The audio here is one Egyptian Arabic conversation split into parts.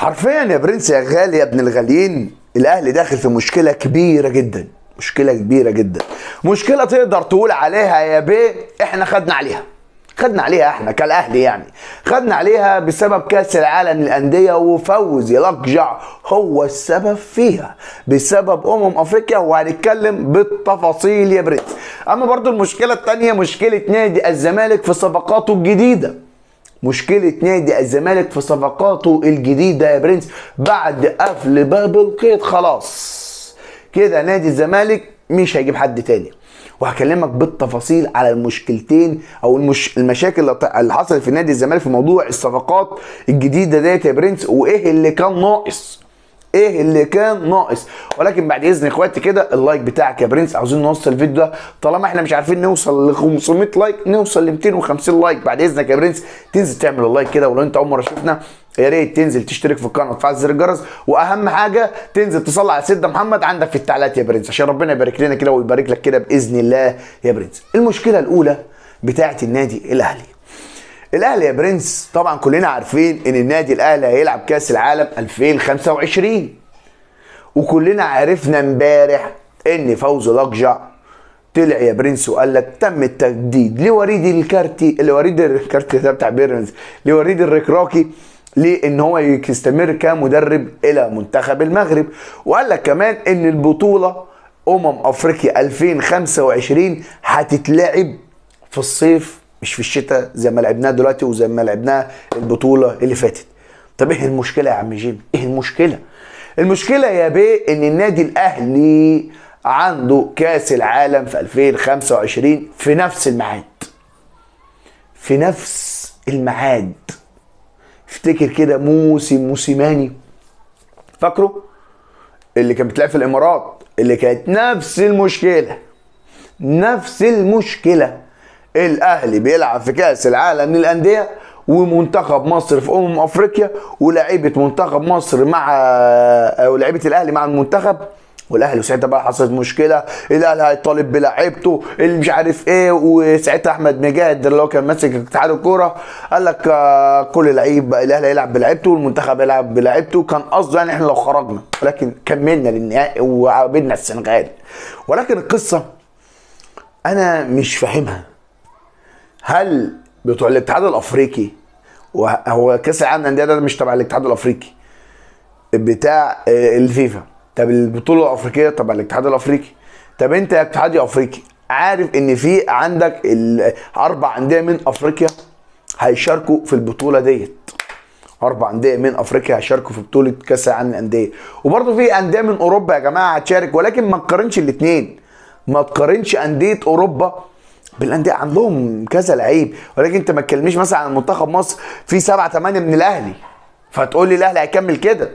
حرفيا يا برنس يا غالي يا ابن الغاليين الاهلي داخل في مشكله كبيره جدا مشكله كبيره جدا مشكله تقدر تقول عليها يا بيه احنا خدنا عليها خدنا عليها احنا كالاهلي يعني خدنا عليها بسبب كاس العالم للانديه وفوز يلقجع هو السبب فيها بسبب امم افريقيا وهنتكلم بالتفاصيل يا برنس اما برضو المشكله الثانيه مشكله نادي الزمالك في صفقاته الجديده مشكلة نادي الزمالك في صفقاته الجديدة يا برنس بعد قفل باب القيد خلاص كده نادي الزمالك مش هيجيب حد تاني وهكلمك بالتفاصيل على المشكلتين او المش... المشاكل اللي حصلت في نادي الزمالك في موضوع الصفقات الجديده ديت يا برنس وايه اللي كان ناقص ايه اللي كان ناقص ولكن بعد اذن اخواتي كده اللايك بتاعك يا برنس عاوزين نوصل الفيديو ده طالما احنا مش عارفين نوصل ل 500 لايك نوصل ل 250 لايك بعد اذنك يا برنس تنزل تعمل اللايك كده ولو انت اول مره شفنا يا ريت تنزل تشترك في القناه وتفعل زر الجرس واهم حاجه تنزل تصلي على سيدنا محمد عندك في التعليقات يا برنس عشان ربنا يبارك لنا كده ويبارك لك كده باذن الله يا برنس المشكله الاولى بتاعه النادي الاهلي الاهلي يا برنس طبعا كلنا عارفين ان النادي الاهلي هيلعب كاس العالم 2025 وكلنا عرفنا امبارح ان فوز الاقجع طلع يا برنس وقال لك تم التجديد لوريد الكارتي لوريد الكارتي ده بتاع بيرنز لوريد الركراكي لان هو يستمر كمدرب الى منتخب المغرب وقال لك كمان ان البطوله امم افريقيا 2025 هتتلعب في الصيف مش في الشتاء زي ما لعبناها دلوقتي وزي ما لعبناها البطوله اللي فاتت طب ايه المشكله يا عم جيم ايه المشكله المشكله يا بيه ان النادي الاهلي عنده كاس العالم في 2025 في نفس الميعاد في نفس الميعاد افتكر كده موسم موسيماني فاكره اللي كان بتلعب في الامارات اللي كانت نفس المشكله نفس المشكله الاهلي بيلعب في كاس العالم للانديه ومنتخب مصر في امم افريقيا ولاعيبه منتخب مصر مع او لعيبه الاهلي مع المنتخب والاهلي ساعتها بقى حصلت مشكله الاهلي هيطالب بلاعيبته اللي مش عارف ايه وساعتها احمد مجاهد اللي هو كان ماسك اتحاد الكوره قال لك آه كل لعيب الاهلي هيلعب بلاعيبته والمنتخب هيلعب بلاعيبته كان قصده يعني احنا لو خرجنا ولكن كملنا للنهائي وقابلنا السنغال ولكن القصه انا مش فاهمها هل بتوع الاتحاد الافريقي وهو كاس العالم للانديه ده مش تبع الاتحاد الافريقي بتاع الفيفا طب البطوله الافريقيه تبع الاتحاد الافريقي طب انت يا اتحاد افريقي عارف ان في عندك اربع انديه من افريقيا هيشاركوا في البطوله ديت اربع انديه من افريقيا هيشاركوا في بطوله كاس العالم للانديه وبرده في انديه من اوروبا يا جماعه هتشارك ولكن ما تقارنش الاثنين ما تقارنش انديه اوروبا بالانديه عندهم كذا لعيب ولكن انت ما تكلمنيش مثلا عن منتخب مصر في سبعة ثمانية من الاهلي فتقول لي الاهلي هيكمل كده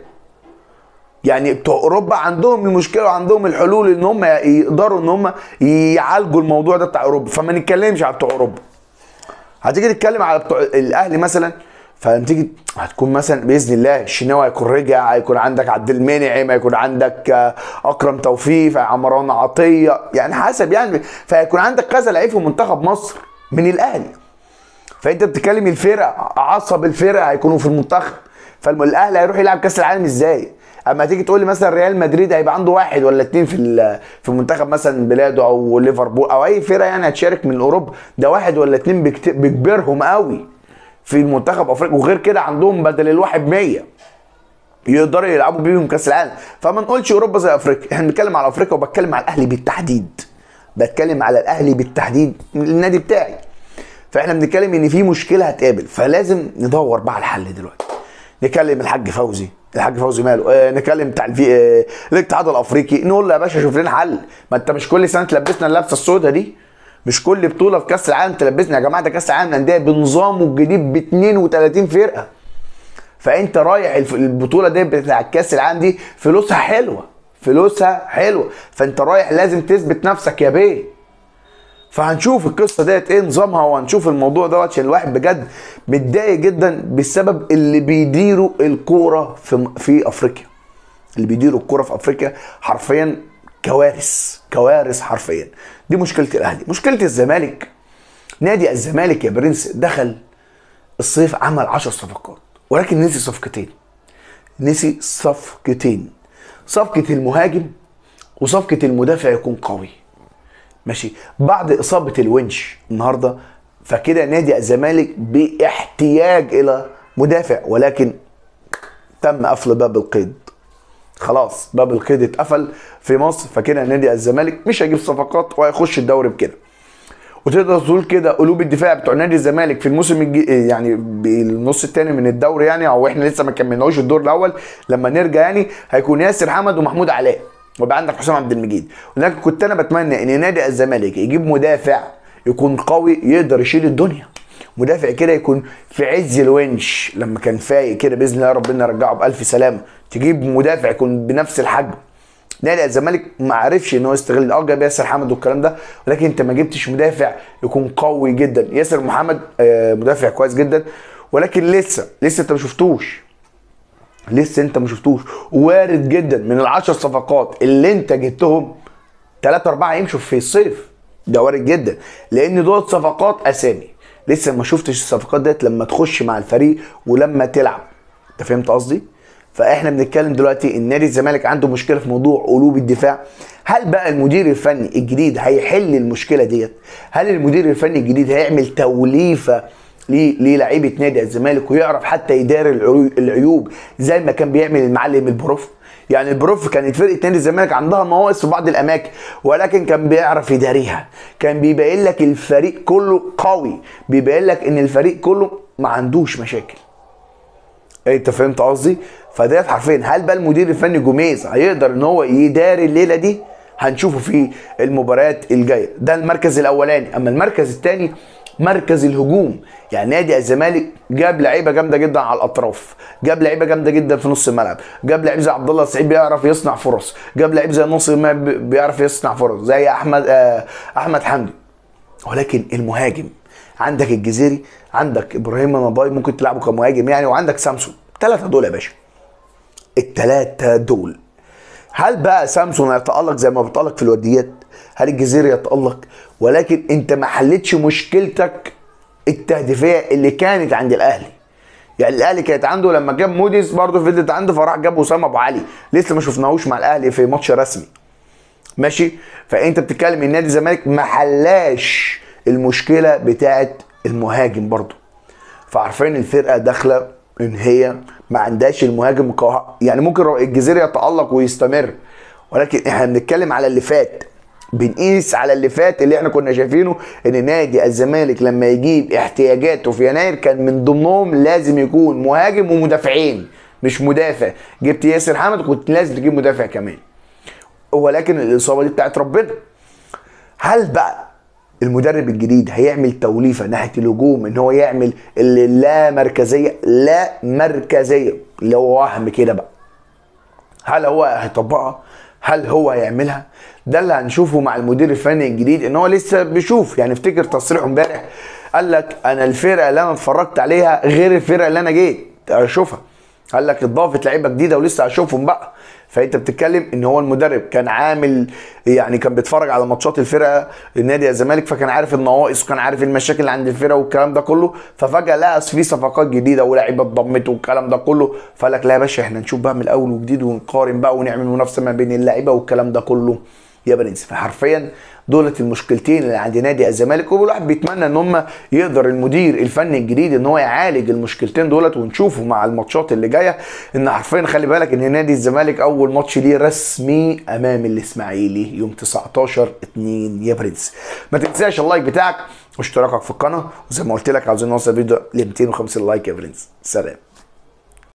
يعني بتوع اوروبا عندهم المشكله وعندهم الحلول ان هم يقدروا ان هم يعالجوا الموضوع ده بتاع اوروبا فما نتكلمش على بتوع اوروبا هتيجي تتكلم على بتوع الاهلي مثلا فلما تيجي هتكون مثلا باذن الله الشناوي هيكون رجع هيكون عندك عبد المنعم هيكون عندك اكرم توفيق عمران عطيه يعني حسب يعني فهيكون عندك كذا لعيب في منتخب مصر من الاهلي فانت بتتكلم الفرق عصب الفرق هيكونوا في المنتخب فالاهلي هيروح يلعب كاس العالم ازاي؟ اما تيجي تقول لي مثلا ريال مدريد هيبقى عنده واحد ولا اتنين في في منتخب مثلا بلاده او ليفربول او اي فرقه يعني هتشارك من اوروبا ده واحد ولا اتنين بكبرهم قوي في المنتخب افريقيا وغير كده عندهم بدل الواحد 100 يقدروا يلعبوا بيهم كاس العالم فما نقولش اوروبا زي افريقيا احنا بنتكلم على افريقيا وبتكلم على الاهلي بالتحديد بتكلم على الاهلي بالتحديد النادي بتاعي فاحنا بنتكلم ان في مشكله هتقابل فلازم ندور بقى على الحل دلوقتي نكلم الحاج فوزي الحاج فوزي ماله آه نكلم بتاع الفي آه الاتحاد الافريقي نقول له يا باشا شوف لنا حل ما انت مش كل سنه تلبسنا اللبسه السوداء دي مش كل بطوله في كاس العالم تلبسنا يا جماعه ده كاس العالم للانديه بنظامه الجديد ب 32 فرقه فانت رايح البطوله دي بتاع كاس العالم دي فلوسها حلوه فلوسها حلوه فانت رايح لازم تثبت نفسك يا بيه فهنشوف القصه ديت ايه نظامها وهنشوف الموضوع دوت عشان الواحد بجد متضايق جدا بسبب اللي بيديروا الكوره في في افريقيا اللي بيديروا الكوره في افريقيا حرفيا كوارث كوارث حرفيا دي مشكله الاهلي مشكله الزمالك نادي الزمالك يا برنس دخل الصيف عمل 10 صفقات ولكن نسي صفقتين نسي صفقتين صفقه المهاجم وصفقه المدافع يكون قوي ماشي بعد اصابه الونش النهارده فكده نادي الزمالك باحتياج الى مدافع ولكن تم قفل باب القيد خلاص باب القيد اتقفل في مصر فكده نادي الزمالك مش هيجيب صفقات وهيخش الدوري بكده وتقدر تقول كده قلوب الدفاع بتوع نادي الزمالك في الموسم الجي يعني بالنص الثاني من الدوري يعني او احنا لسه ما كملناش الدور الاول لما نرجع يعني هيكون ياسر حمد ومحمود علاء ويبقى عندك حسام عبد المجيد ولكن كنت انا بتمنى ان نادي الزمالك يجيب مدافع يكون قوي يقدر يشيل الدنيا مدافع كده يكون في عز الونش لما كان فايق كده باذن الله ربنا يرجعه بالف سلامه تجيب مدافع يكون بنفس الحجم نادي الزمالك ما عرفش ان هو يستغل اه جاب ياسر حمد والكلام ده ولكن انت ما جبتش مدافع يكون قوي جدا ياسر محمد آه، مدافع كويس جدا ولكن لسه لسه انت ما شفتوش لسه انت ما شفتوش وارد جدا من العشر صفقات اللي انت جبتهم ثلاثة أربعة يمشوا في الصيف ده وارد جدا لأن دول صفقات أسامي لسه ما شفتش الصفقات ديت لما تخش مع الفريق ولما تلعب أنت فهمت قصدي؟ فاحنا بنتكلم دلوقتي ان نادي الزمالك عنده مشكله في موضوع قلوب الدفاع هل بقى المدير الفني الجديد هيحل المشكله ديت هل المدير الفني الجديد هيعمل توليفه للعيبه نادي الزمالك ويعرف حتى يدار العيو- العيوب زي ما كان بيعمل المعلم البروف يعني البروف كانت فرقه نادي الزمالك عندها نواقص في بعض الاماكن ولكن كان بيعرف يداريها كان بيبين لك الفريق كله قوي بيبين لك ان الفريق كله ما عندوش مشاكل انت فهمت قصدي فديت حرفيا هل بقى المدير الفني جوميز هيقدر ان هو يداري الليله دي هنشوفه في المباريات الجايه ده المركز الاولاني اما المركز الثاني مركز الهجوم يعني نادي الزمالك جاب لعيبه جامده جدا على الاطراف جاب لعيبه جامده جدا في نص الملعب جاب لعيب زي عبد الله السعيد بيعرف يصنع فرص جاب لعيب زي نص ما بيعرف يصنع فرص زي احمد آه احمد حمدي ولكن المهاجم عندك الجزيري عندك ابراهيم نباي ممكن تلعبه كمهاجم يعني وعندك سامسون ثلاثه دول يا باشا الثلاثه دول هل بقى سامسون هيتالق زي ما بيتالق في الوديات هل الجزيري يتالق ولكن انت ما حلتش مشكلتك التهديفيه اللي كانت عند الاهلي يعني الاهلي كانت عنده لما جاب موديس برضه فضلت عنده فراح جاب اسامه ابو علي لسه ما شفناهوش مع الاهلي في ماتش رسمي ماشي فانت بتتكلم ان نادي الزمالك ما حلاش المشكله بتاعت المهاجم برضه فعارفين الفرقه داخله ان هي ما عندهاش المهاجم القوي يعني ممكن رو- الجزيري يتالق ويستمر ولكن احنا بنتكلم على اللي فات بنقيس على اللي فات اللي احنا كنا شايفينه ان نادي الزمالك لما يجيب احتياجاته في يناير كان من ضمنهم لازم يكون مهاجم ومدافعين مش مدافع جبت ياسر حمد كنت لازم تجيب مدافع كمان ولكن الاصابه دي بتاعت ربنا هل بقى المدرب الجديد هيعمل توليفه ناحيه الهجوم ان هو يعمل اللي لا مركزيه لا مركزيه اللي هو وهم كده بقى هل هو هيطبقها هل هو هيعملها ده اللي هنشوفه مع المدير الفني الجديد ان هو لسه بيشوف يعني افتكر تصريحه امبارح قال لك انا الفرقه اللي انا اتفرجت عليها غير الفرقه اللي انا جيت اشوفها قال لك اضافه لعيبه جديده ولسه هشوفهم بقى فانت بتتكلم ان هو المدرب كان عامل يعني كان بيتفرج على ماتشات الفرقه النادي الزمالك فكان عارف النواقص وكان عارف المشاكل اللي عند الفرقه والكلام ده كله ففجاه لقى في صفقات جديده ولاعيبه اتضمت والكلام ده كله فقال لك لا يا باشا احنا نشوف بقى من الاول وجديد ونقارن بقى ونعمل منافسه ما بين اللعيبه والكلام ده كله يا برنس فحرفيا دولت المشكلتين اللي عند نادي الزمالك والواحد بيتمنى ان هم يقدر المدير الفني الجديد ان هو يعالج المشكلتين دولت ونشوفه مع الماتشات اللي جايه ان حرفيا خلي بالك ان نادي الزمالك اول ماتش ليه رسمي امام الاسماعيلي يوم 19 2 يا برنس ما تنساش اللايك بتاعك واشتراكك في القناه وزي ما قلت لك عاوزين نوصل الفيديو ل 250 لايك يا برنس سلام